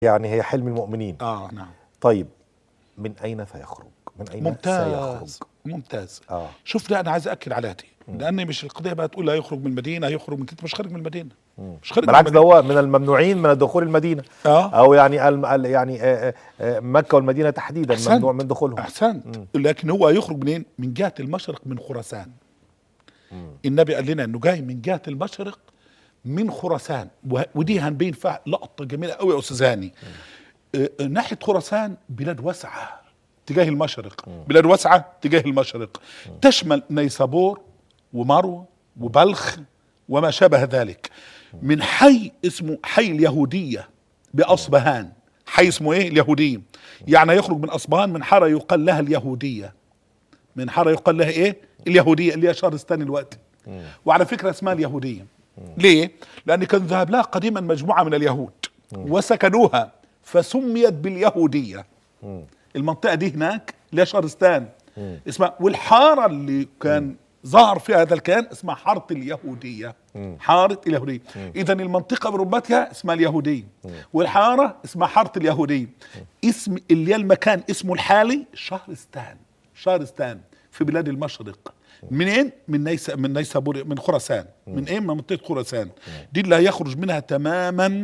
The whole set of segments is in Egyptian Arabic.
يعني هي حلم المؤمنين اه نعم طيب من اين سيخرج من اين ممتاز سيخرج ممتاز اه شوف لا انا عايز اكد على هذه لان مش القضيه بقى تقول هيخرج من المدينه هيخرج من انت مش خارج من المدينه مش خارج من بالعكس ده المدينة. هو من الممنوعين من دخول المدينه اه او يعني ال- ال- يعني آه، آه، مكه والمدينه تحديدا أحسنت. ممنوع من دخولهم احسنت لكن هو هيخرج منين من جهه المشرق من خراسان النبي قال لنا انه جاي من جهه المشرق من خراسان و- ودي هنبين فيها لقطه جميله قوي يا استاذ هاني آه، آه، ناحيه خراسان بلاد واسعه تجاه المشرق بلاد واسعه تجاه المشرق تشمل نيسابور ومرو وبلخ وما شابه ذلك من حي اسمه حي اليهوديه باصبهان حي اسمه ايه اليهوديه يعني يخرج من اصبهان من حاره يقال لها اليهوديه من حاره يقال لها ايه اليهوديه اللي هي شهرستان الوقت وعلى فكره اسمها اليهوديه ليه لان كان ذهب لها قديما مجموعه من اليهود وسكنوها فسميت باليهوديه المنطقه دي هناك اللي هي شهرستان اسمها والحاره اللي كان ظهر فيها هذا الكيان اسمها حاره اليهوديه حاره اليهوديه اذا المنطقه برمتها اسمها اليهوديه والحاره اسمها حاره اليهوديه اسم اللي هي المكان اسمه الحالي شهرستان شهرستان في بلاد المشرق منين؟ من نيس من نيسابور من خراسان من ايه؟ من منطقه خراسان دي اللي هيخرج منها تماما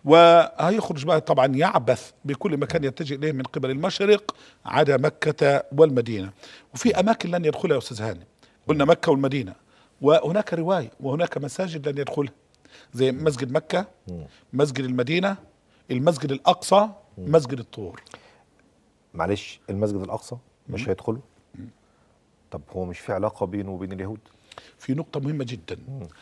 وهيخرج بقى طبعا يعبث بكل مكان يتجه اليه من قبل المشرق عدا مكه والمدينه وفي اماكن لن يدخلها يا استاذ هاني قلنا مكه والمدينه وهناك روايه وهناك مساجد لن يدخلها زي مسجد مكه مسجد المدينه المسجد الاقصى مسجد الطور معلش المسجد الاقصى مش هيدخله طب هو مش في علاقه بينه وبين اليهود في نقطه مهمه جدا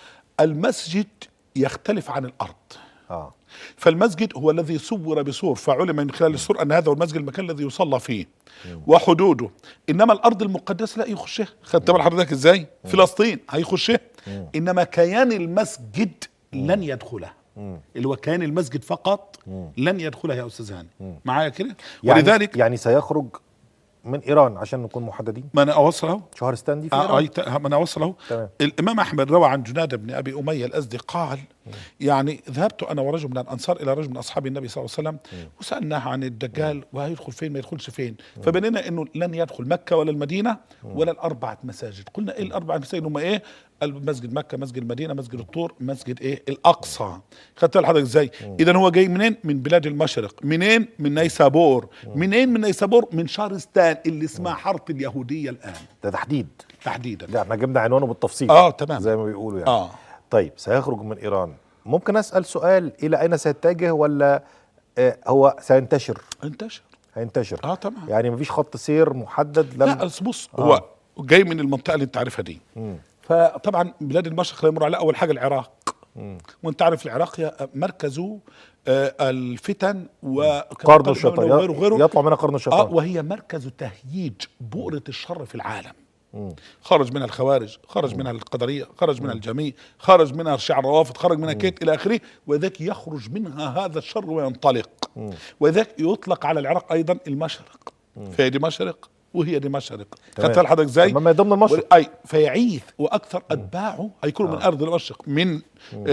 المسجد يختلف عن الارض اه فالمسجد هو الذي صور بصور فعلم من خلال الصور ان هذا هو المسجد المكان الذي يصلى فيه وحدوده انما الارض المقدسه لا يخشها خدت بال حضرتك ازاي فلسطين هيخشها انما كيان المسجد لن يدخلها اللي هو كيان المسجد فقط لن يدخلها يا استاذ هاني معايا كده يعني ولذلك يعني سيخرج من ايران عشان نكون محددين ما انا اوصل اهو شهرستان دي في آه ايران آه ما انا اوصل اهو تمام. الامام احمد روى عن جناده بن ابي اميه الازدي قال يعني ذهبت انا ورجل من الانصار الى رجل من اصحاب النبي صلى الله عليه وسلم وسالناه عن الدجال وهيدخل فين ما يدخلش فين فبنينا انه لن يدخل مكه ولا المدينه ولا الاربعه مساجد قلنا ايه الاربعه مساجد هم ايه المسجد مكه مسجد المدينه مسجد الطور مسجد ايه الاقصى خدت بال حضرتك ازاي اذا هو جاي منين من بلاد المشرق منين من نيسابور منين من نيسابور من شهرستان اللي اسمها حاره اليهوديه الان ده تحديد تحديدا ده احنا جبنا عنوانه بالتفصيل اه تمام زي ما بيقولوا يعني اه طيب سيخرج من ايران ممكن اسال سؤال الى اين سيتجه ولا آه هو سينتشر انتشر هينتشر اه طبعا يعني مفيش خط سير محدد لم لا أصل بص هو جاي من المنطقه اللي انت عارفها دي فطبعا بلاد المشرق لا يمر على اول حاجه العراق وانت عارف العراق هي مركزه آه الفتن قرن وغيره الشيطان وغيره وغيره يطلع منها قرن اه الشيطان وهي مركز تهييج بؤرة الشر في العالم خرج منها الخوارج خرج منها القدرية خرج منها الجميع خرج منها الشيعة الروافض خرج منها كيت إلى آخره وذاك يخرج منها هذا الشر وينطلق وذاك يطلق على العراق أيضا المشرق فهي دي مشرق وهي دي مشرق تمام. خدت حضرتك ازاي؟ طب ما ضمن المشرق. اي فيعيث واكثر اتباعه هيكونوا من ارض المشرق من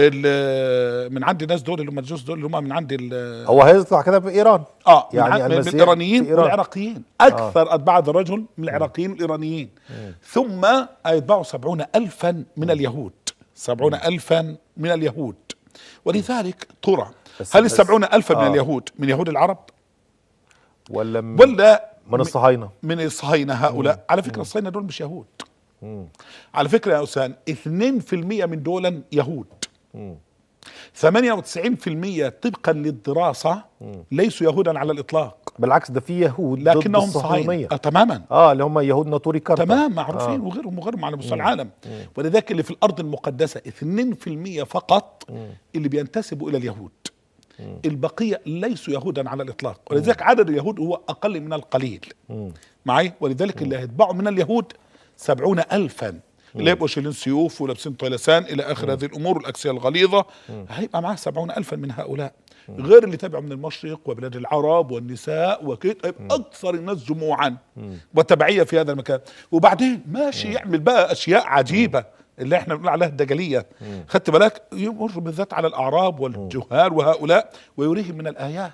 ال- من عند الناس دول اللي هم الجوز دول اللي هم من عند ال- هو هيطلع كده في ايران اه يعني يعني من, من المسيح الايرانيين في إيران. والعراقيين اكثر اتباع هذا الرجل من العراقيين والايرانيين ثم يتبعوا سبعون الفا من اليهود سبعون الفا من اليهود ولذلك ترى بس- هل بس- السبعون الفا من آه. اليهود من يهود العرب ولا من, ولا من الصهاينه من الصهاينه هؤلاء على فكره الصهاينه دول مش يهود على فكره يا اسامه 2% من دول يهود 98% طبقا للدراسه ليسوا يهودا على الاطلاق بالعكس ده في يهود ضد لكنهم صهاينه الصهيونيه آه تماما اه اللي هم يهود ناطوري كارتا تمام معروفين وغيرهم وغيرهم على مستوى العالم ولذلك اللي في الارض المقدسه 2% فقط اللي بينتسبوا الى اليهود البقيه ليسوا يهودا على الاطلاق ولذلك عدد اليهود هو اقل من القليل معي ولذلك اللي هيتبعوا من اليهود سبعون ألفا اللي يبقوا شايلين سيوف ولابسين طيلسان الى اخر هذه الامور والاكسيه الغليظه هيبقى معاه سبعون ألفا من هؤلاء غير اللي تابعوا من المشرق وبلاد العرب والنساء وكده هيبقى اكثر الناس جموعا وتبعيه في هذا المكان وبعدين ماشي يعمل بقى اشياء عجيبه اللي احنا بنقول عليها الدجليه خدت بالك يمر بالذات على الاعراب والجهال وهؤلاء ويريهم من الايات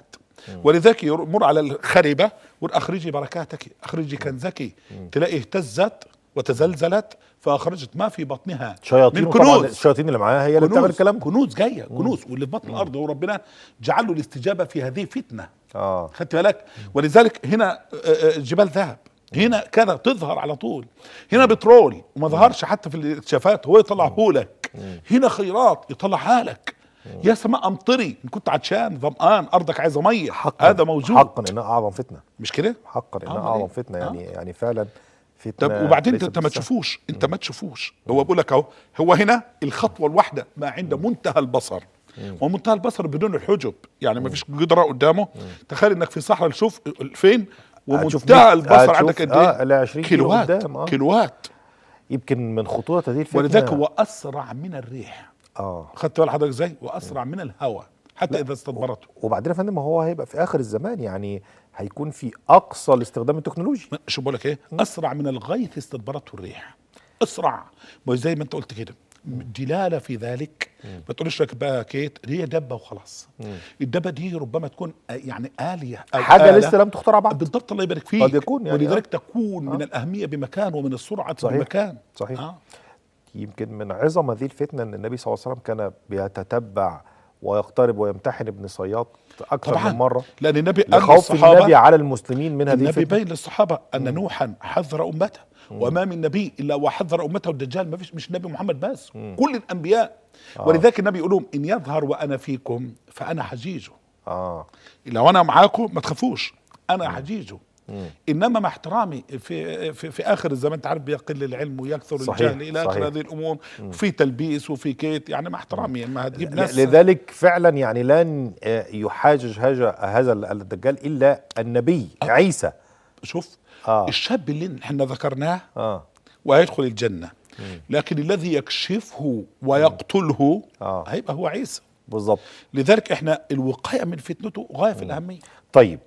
ولذلك يمر على الخربه يقول اخرجي بركاتك اخرجي كنزك تلاقي اهتزت وتزلزلت فاخرجت ما في بطنها شياطين من طبعا كنوز الشياطين اللي معاها هي اللي بتعمل كنوز الكلام ده كنوز جايه كنوز واللي في بطن الارض وربنا جعل له الاستجابه في هذه فتنه اه خدت بالك ولذلك هنا آه، آه، جبال ذهب هنا كذا تظهر على طول هنا بترول وما ظهرش حتى في الاكتشافات هو يطلعه لك هنا خيرات يطلعها لك يا سماء امطري ان كنت عطشان ظمآن ارضك عايزه ميه حقا هذا موجود حقا انها اعظم فتنه مش كده حقا انها آه، اعظم إيه؟ فتنه آه. يعني يعني فعلا فتنه طب وبعدين انت ليست انت ما بالسهل. تشوفوش انت ما تشوفوش هو بقول لك اهو هو هنا الخطوه الواحده ما عند منتهى البصر ومنتهى البصر بدون الحجب يعني ما فيش قدره قدامه تخيل انك في صحراء تشوف فين هتشوف ومنتهى مية- البصر هتشوف- عندك قد آه، ايه ل 20 كيلو كيلوات قدام، آه. كيلوات يمكن من خطوره هذه الفتنه ولذلك هو اسرع من الريح اه خدت بال حضرتك ازاي واسرع من الهواء حتى اذا استدبرته وبعدين يا فندم هو هيبقى في اخر الزمان يعني هيكون في اقصى الاستخدام التكنولوجي شو بقول لك ايه اسرع من الغيث استدبرته الريح اسرع ما زي ما انت قلت كده دلاله في ذلك ما تقولش لك بقى كيت هي دبه وخلاص الدبه دي ربما تكون آه، يعني اليه أو حاجه آلة. لسه لم تخترع بعد بالضبط الله يبارك فيك قد يكون يعني ولذلك تكون من الاهميه بمكان ومن السرعه صحيح. بمكان صحيح. آه. يمكن من عظم هذه الفتنه ان النبي صلى الله عليه وسلم كان بيتتبع ويقترب ويمتحن ابن صياد اكثر طبعا من مره لان النبي قال لخوف للصحابه النبي على المسلمين من هذه النبي الفتنه بين للصحابه ان نوحا حذر امته وما من نبي الا وحذر امته الدجال ما فيش مش النبي محمد بس كل الانبياء ولذلك النبي يقول لهم ان يظهر وانا فيكم فانا حجيجه اه لو انا معاكم ما تخافوش انا حجيجه انما مع احترامي في في, في اخر الزمان انت عارف بيقل العلم ويكثر صحيح، الجهل الى اخر صحيح. هذه الامور وفي تلبيس وفي كيت يعني مع احترامي ما هتجيب ل- ناس لذلك فعلا يعني لن آه، يحاجج هذا هذا الدجال الا النبي عيسى شوف آه. الشاب اللي احنا ذكرناه اه وهيدخل الجنة لكن الذي يكشفه ويقتله آه. هيبقى هو عيسى بالظبط لذلك احنا الوقاية من فتنته غاية في الأهمية طيب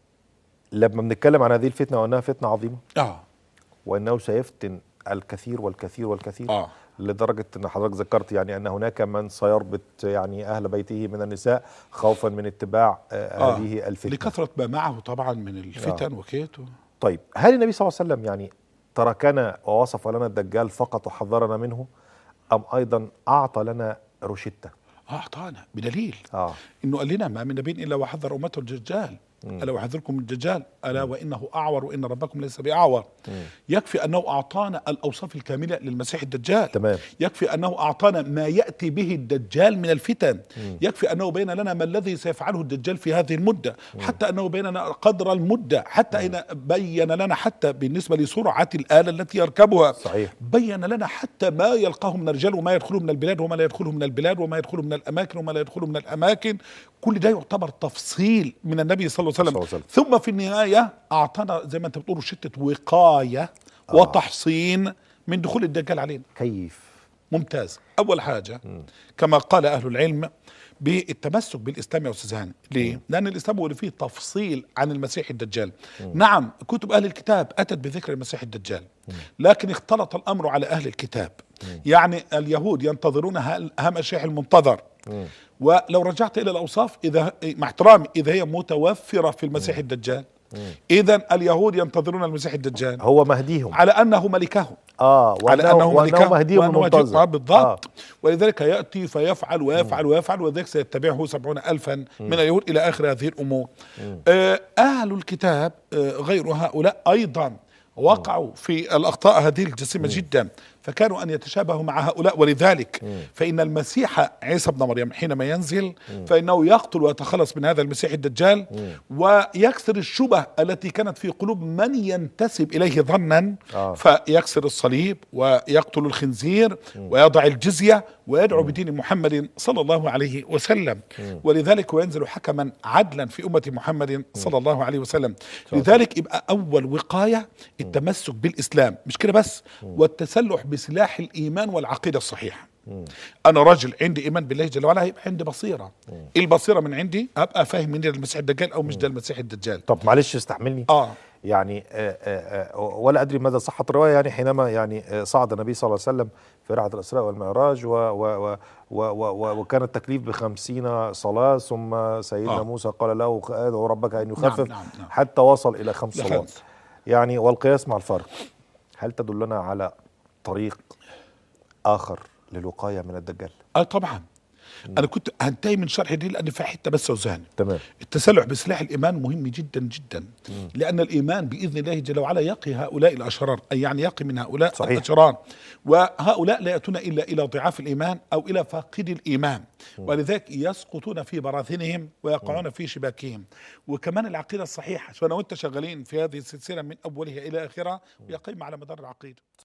لما بنتكلم عن هذه الفتنه وانها فتنه عظيمه اه وانه سيفتن الكثير والكثير والكثير اه لدرجه ان حضرتك ذكرت يعني ان هناك من سيربط يعني اهل بيته من النساء خوفا من اتباع آه آه. هذه الفتنه لكثرة ما معه طبعا من الفتن وكيت و- طيب هل النبي صلى الله عليه وسلم يعني تركنا ووصف لنا الدجال فقط وحذرنا منه ام ايضا اعطى لنا روشته اه اعطانا بدليل اه انه قال لنا ما من نبي الا وحذر امته الدجال الا وحذركم من الدجال الا وانه اعور وان ربكم ليس باعور يكفي انه اعطانا الاوصاف الكامله للمسيح الدجال تمام. يكفي انه اعطانا ما ياتي به الدجال من الفتن يكفي انه بين لنا ما الذي سيفعله الدجال في هذه المده حتى انه بين لنا قدر المده حتى ان بين لنا حتى بالنسبه لسرعه الاله التي يركبها صحيح. بين لنا حتى ما يلقاه من الرجال وما يدخله من البلاد وما لا يدخله من البلاد وما يدخله من الاماكن وما لا يدخله من الاماكن كل ده يعتبر تفصيل من النبي صلى الله عليه صلى وسلم الله عليه ثم في النهايه اعطانا زي ما انت بتقول شته وقايه وتحصين من دخول الدجال علينا كيف ممتاز اول حاجه كما قال اهل العلم بالتمسك بالاسلام يا استاذ هاني ليه لان الاسلام هو اللي فيه تفصيل عن المسيح الدجال نعم كتب اهل الكتاب اتت بذكر المسيح الدجال لكن اختلط الامر على اهل الكتاب يعني اليهود ينتظرون ها- ها المسيح المنتظر ولو رجعت الى الاوصاف اذا مع احترامي اذا هي متوفره في المسيح الدجال اذا اليهود ينتظرون المسيح الدجال هو مهديهم على انه ملكهم اه على وانه, انه وأنه ملكه مهديهم وأنه مهدي- المنتظر آه بالضبط ولذلك ياتي فيفعل ويفعل ويفعل وذلك سيتبعه سبعون الفا من اليهود الى اخر هذه الامور آه اهل الكتاب آه غير هؤلاء ايضا وقعوا في الاخطاء هذه الجسيمه جدا فكانوا ان يتشابهوا مع هؤلاء ولذلك فان المسيح عيسى ابن مريم حينما ينزل فانه يقتل ويتخلص من هذا المسيح الدجال ويكسر الشبه التي كانت في قلوب من ينتسب اليه ظنا آه. فيكسر الصليب ويقتل الخنزير ويضع الجزيه ويدعو بدين محمد صلى الله عليه وسلم ولذلك وينزل حكما عدلا في امه محمد صلى الله عليه وسلم لذلك يبقى اول وقايه التمسك بالاسلام مش كده بس والتسلح بسلاح الايمان والعقيده الصحيحه انا راجل عندي ايمان بالله جل وعلا هيبقى عندي بصيره البصيره من عندي ابقى فاهم مين ده المسيح الدجال او مش ده المسيح الدجال طب معلش استحملني اه يعني آه، آه، آه، ولا ادري مدى صحه الروايه يعني حينما يعني آه، صعد النبي صلى الله عليه وسلم في رحلة الإسراء والمعراج و و و و و و وكان التكليف بخمسين صلاة ثم سيدنا آه. موسى قال له ادعو ربك أن يخفف نعم، نعم، نعم. حتى وصل إلى خمس صلوات لخمس. يعني والقياس مع الفرق هل تدلنا على طريق آخر للوقاية من الدجال اه طبعا انا كنت هنتهي من شرحي دي لان في حته بس وزهاني تمام التسلح بسلاح الايمان مهم جدا جدا لان الايمان باذن الله جل وعلا يقي هؤلاء الاشرار اي يعني يقي من هؤلاء صحيح. الاشرار وهؤلاء لا ياتون الا الى ضعاف الايمان او الى فاقد الايمان ولذلك يسقطون في براثنهم ويقعون في شباكهم وكمان العقيده الصحيحه شو انا وانت شغالين في هذه السلسله من اولها الى اخرها ويقيم على مدار العقيده